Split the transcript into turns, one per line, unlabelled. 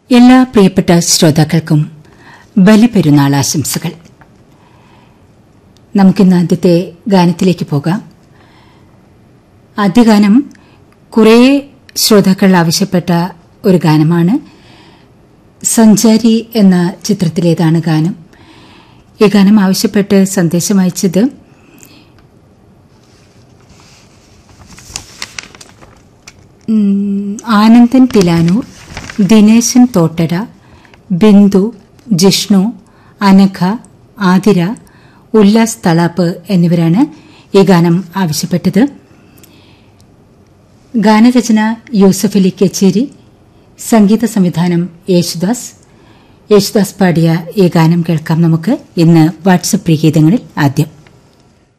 എല്ലാ പ്രിയപ്പെട്ട ശ്രോതാക്കൾക്കും ബലിപെരുന്നാൾ ആശംസകൾ നമുക്കിന്ന് ആദ്യത്തെ ഗാനത്തിലേക്ക് പോകാം ആദ്യ ഗാനം കുറേ ശ്രോതാക്കൾ ആവശ്യപ്പെട്ട ഒരു ഗാനമാണ് സഞ്ചാരി എന്ന ചിത്രത്തിലേതാണ് ഗാനം ഈ ഗാനം ആവശ്യപ്പെട്ട് സന്ദേശം അയച്ചത് ഉം, ആനന്ദൻ തിലാനൂർ ദിനേശൻ തോട്ടട ബിന്ദു ജിഷ്ണു അനഘ ആതിര ഉല്ലാസ് തളാപ്പ് എന്നിവരാണ് ഈ ഗാനം ആവശ്യപ്പെട്ടത് ഗാനരചന യൂസഫ് അലി കച്ചേരി സംഗീത സംവിധാനം യേശുദാസ് യേശുദാസ് പാടിയ ഈ ഗാനം കേൾക്കാം നമുക്ക് ഇന്ന് വാട്സപ്പ് പ്രീഗീതങ്ങളിൽ ആദ്യം